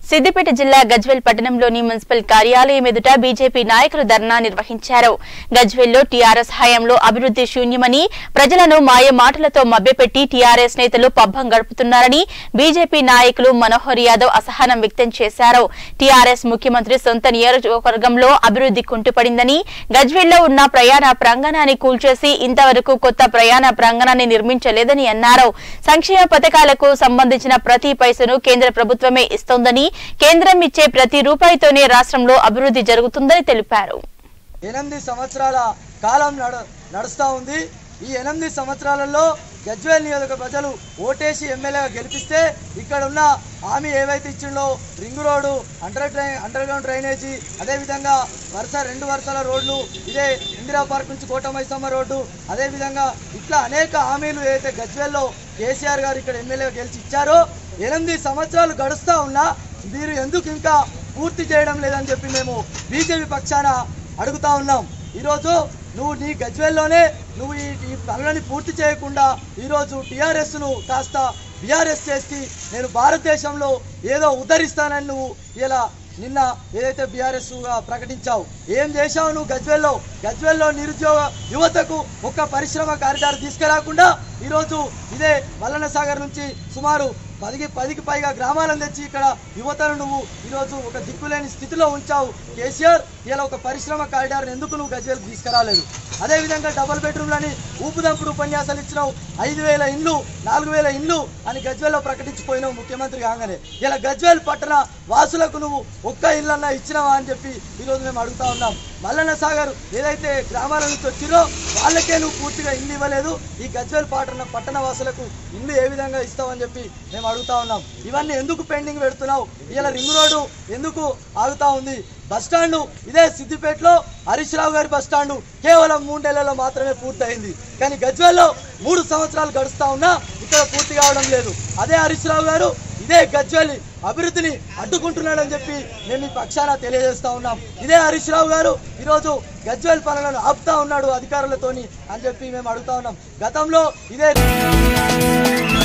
సిద్దిపేట జిల్లా గజ్వెల్ పట్టణంలోని మున్సిపల్ కార్యాలయం ఎదుట బీజేపీ నాయకులు ధర్నా నిర్వహించారు గజ్వెల్లో టీఆర్ఎస్ హయాంలో అభివృద్ధి శూన్యమని ప్రజలను మాయ మాటలతో మభ్యపెట్టి టీఆర్ఎస్ నేతలు పబ్బం గడుపుతున్నారని బీజేపీ నాయకులు మనోహర్ యాదవ్ అసహనం వ్యక్తం చేశారు టీఆర్ఎస్ ముఖ్యమంత్రి సొంత నియోజకవర్గంలో అభివృద్ధి కుంటుపడిందని గజ్వెల్లో ఉన్న ప్రయాణ ప్రాంగణాన్ని కూల్చేసి ఇంతవరకు కొత్త ప్రయాణ ప్రాంగణాన్ని నిర్మించలేదని అన్నారు సంక్షేమ పథకాలకు సంబంధించిన ప్రతి పైసను కేంద్ర ప్రభుత్వమే ఇస్తోందని కేంద్రం ఇచ్చే ప్రతి రూపాయితోనే రాష్ట్రంలో అభివృద్ధి జరుగుతుందని తెలిపారు ఎనిమిది సంవత్సరాల కాలం నడ నడుస్తూ ఉంది ఈ ఎనిమిది సంవత్సరాలలో గజ్వేల్ నియోజక ప్రజలు ఓటేసి ఎమ్మెల్యేగా గెలిపిస్తే ఇక్కడ ఉన్న హామీ ఏవైతే ఇచ్చిండో ring road under dry underground drainage అదేవిధంగా వరుస రెండు వరుసల రోడ్లు ఇదే ఇందిరా పార్క్ నుంచి కోటమైసమ్మ రోడ్డు అదేవిధంగా ఇట్లా అనేక హామీలు ఏదైతే గజ్వేల్లో కేసీఆర్ గారు ఇక్కడ ఎమ్మెల్యేగా గెలిచి ఇచ్చారో ఎనిమిది సంవత్సరాలు గడుస్తూ ఉన్నా మీరు ఎందుకు ఇంకా పూర్తి చేయడం లేదని చెప్పి మేము బీజేపీ పక్షాన అడుగుతా ఉన్నాం ఈరోజు నువ్వు నీ గజ్వేల్లోనే నువ్వు ఈ ఈ పనులని పూర్తి చేయకుండా ఈరోజు టీఆర్ఎస్ను కాస్త బీఆర్ఎస్ చేసి నేను భారతదేశంలో ఏదో ఉద్ధరిస్తానని నువ్వు ఇలా నిన్న ఏదైతే బీఆర్ఎస్గా ప్రకటించావు ఏం చేశావు నువ్వు గజ్వేల్లో గజ్వేల్లో నిరుద్యోగ యువతకు ఒక్క పరిశ్రమ కారిడార్ తీసుకురాకుండా ఈరోజు ఇదే మల్లన్న సాగర్ నుంచి సుమారు పదికి పదికి పైగా గ్రామాలను తెచ్చి ఇక్కడ యువతను నువ్వు ఈరోజు ఒక దిక్కులేని స్థితిలో ఉంచావు కేసీఆర్ ఇలా ఒక పరిశ్రమ కారిడార్ని ఎందుకు నువ్వు గజ్వేల్ తీసుకురాలేదు అదేవిధంగా డబుల్ బెడ్రూమ్లని ఊపుదంపుడు ఉపన్యాసాలు ఇచ్చినావు ఐదు వేల ఇండ్లు నాలుగు వేల ఇండ్లు అని గజ్వేల్లో ప్రకటించిపోయినావు ముఖ్యమంత్రి కాగానే ఇలా గజ్వేల్ పట్టణ వాసులకు నువ్వు ఒక్క ఇల్లన్నా ఇచ్చినావా అని చెప్పి ఈరోజు మేము అడుగుతా ఉన్నాం మల్లన్న సాగర్ ఏదైతే గ్రామాల నుంచి వచ్చిరో వాళ్ళకే నువ్వు పూర్తిగా ఇల్లు ఇవ్వలేదు ఈ గజ్వేల్ పట్టణ పట్టణ వాసులకు ఇల్లు ఏ విధంగా ఇస్తావని చెప్పి మేము అడుగుతా ఉన్నాం ఇవన్నీ ఎందుకు పెండింగ్ పెడుతున్నావు ఇలా రింగ్ రోడ్డు ఎందుకు ఆగుతా ఉంది బస్ స్టాండ్ ఇదే సిద్దిపేటలో హరీష్ రావు గారి బస్ స్టాండ్ కేవలం మూడు నెలల్లో మాత్రమే పూర్తయింది కానీ గజ్వేల్లో మూడు సంవత్సరాలు గడుస్తా ఉన్నా ఇక్కడ పూర్తి కావడం లేదు అదే హరీష్ రావు గారు ఇదే గజ్వేల్ అభివృద్ధిని అడ్డుకుంటున్నాడని చెప్పి మేము ఈ పక్షాన తెలియజేస్తా ఉన్నాం ఇదే హరీష్ రావు గారు ఈరోజు గజ్వేల్ పనులను ఆపుతా ఉన్నాడు అధికారులతోని అని చెప్పి మేము అడుగుతా ఉన్నాం గతంలో ఇదే